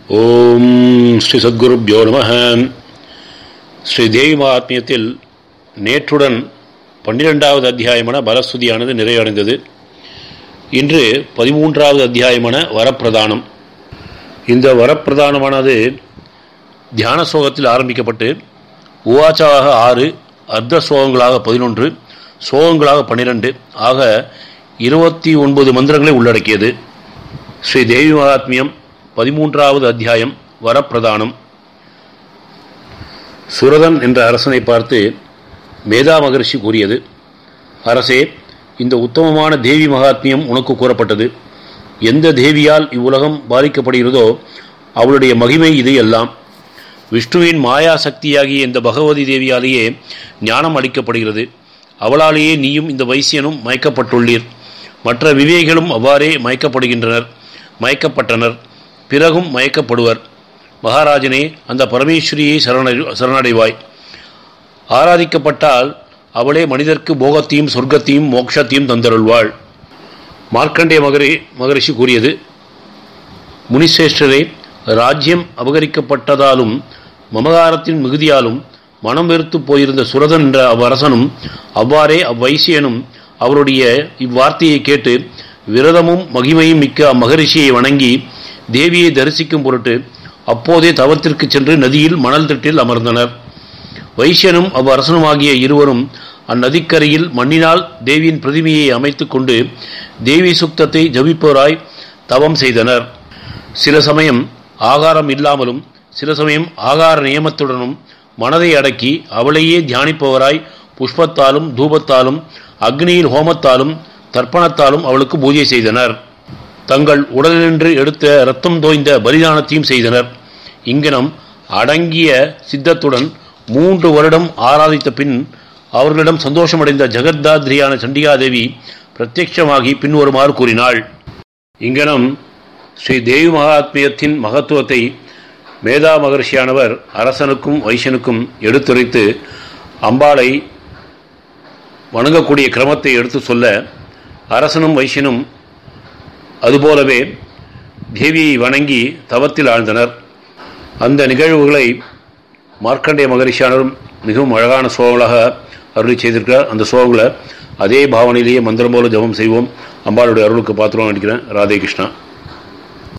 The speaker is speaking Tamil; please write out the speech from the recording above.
ஓம் ஸ்ரீ சத்குருப்யோ நம ஸ்ரீ தேவி மகாத்மியத்தில் நேற்றுடன் பன்னிரெண்டாவது அத்தியாயமான பலஸ்துதியானது நிறைவடைந்தது இன்று பதிமூன்றாவது அத்தியாயமான வரப்பிரதானம் இந்த வரப்பிரதானமானது தியான சோகத்தில் ஆரம்பிக்கப்பட்டு உவாச்சாக ஆறு அர்த்த சோகங்களாக பதினொன்று சோகங்களாக பன்னிரண்டு ஆக இருபத்தி ஒன்பது மந்திரங்களை உள்ளடக்கியது ஸ்ரீ தேவி மகாத்மியம் பதிமூன்றாவது அத்தியாயம் வரப்பிரதானம் சுரதன் என்ற அரசனை பார்த்து மேதா மகரிஷி கூறியது அரசே இந்த உத்தமமான தேவி மகாத்மியம் உனக்கு கூறப்பட்டது எந்த தேவியால் இவ்வுலகம் பாதிக்கப்படுகிறதோ அவளுடைய மகிமை இது எல்லாம் விஷ்ணுவின் மாயா சக்தியாகிய இந்த பகவதி தேவியாலேயே ஞானம் அளிக்கப்படுகிறது அவளாலேயே நீயும் இந்த வைசியனும் மயக்கப்பட்டுள்ளீர் மற்ற விவேகிகளும் அவ்வாறே மயக்கப்படுகின்றனர் மயக்கப்பட்டனர் பிறகும் மயக்கப்படுவர் மகாராஜனே அந்த பரமேஸ்வரியை சரண சரணடைவாய் ஆராதிக்கப்பட்டால் அவளே மனிதர்க்கு போகத்தையும் சொர்க்கத்தையும் மோட்சத்தையும் தந்தருள்வாள் மார்க்கண்டே மகரி மகரிஷி கூறியது முனிசேஷ்டரே ராஜ்யம் அபகரிக்கப்பட்டதாலும் மமகாரத்தின் மிகுதியாலும் மனம் வெறுத்து போயிருந்த சுரதன் என்ற அவ்வரசனும் அவ்வாறே அவ்வைசியனும் அவருடைய இவ்வார்த்தையை கேட்டு விரதமும் மகிமையும் மிக்க அம்மகரிஷியை வணங்கி தேவியை தரிசிக்கும் பொருட்டு அப்போதே தவத்திற்கு சென்று நதியில் மணல் திட்டில் அமர்ந்தனர் வைசியனும் அவ்வரசனுமாகிய இருவரும் அந்நதிக்கரையில் மண்ணினால் தேவியின் பிரதிமையை அமைத்து கொண்டு தேவி சுக்தத்தை ஜபிப்போராய் தவம் செய்தனர் சில சமயம் ஆகாரம் இல்லாமலும் சில சமயம் ஆகார நியமத்துடனும் மனதை அடக்கி அவளையே தியானிப்பவராய் புஷ்பத்தாலும் தூபத்தாலும் அக்னியில் ஹோமத்தாலும் தர்ப்பணத்தாலும் அவளுக்கு பூஜை செய்தனர் தங்கள் உடலினின்று எடுத்த இரத்தம் தோய்ந்த பலிதானத்தையும் செய்தனர் இங்கனம் அடங்கிய சித்தத்துடன் மூன்று வருடம் ஆராதித்த பின் அவர்களிடம் சந்தோஷமடைந்த ஜெகத்தாத்ரியான சண்டிகாதேவி பிரத்யட்சமாகி பின்வருமாறு கூறினாள் இங்கனம் ஸ்ரீ தேவி மகாத்மியத்தின் மகத்துவத்தை மேதா மகர்ஷியானவர் அரசனுக்கும் வைசனுக்கும் எடுத்துரைத்து அம்பாளை வணங்கக்கூடிய கிரமத்தை எடுத்து சொல்ல அரசனும் வைசியனும் அதுபோலவே தேவியை வணங்கி தவத்தில் ஆழ்ந்தனர் அந்த நிகழ்வுகளை மார்க்கண்டேய மகரிஷியானரும் மிகவும் அழகான சோகங்களாக அருளி செய்திருக்கிறார் அந்த சோகங்களை அதே பாவனையிலேயே மந்திரம் போல ஜபம் செய்வோம் அம்பாளுடைய அருளுக்கு பாத்திரம் நினைக்கிறேன் ராதே கிருஷ்ணா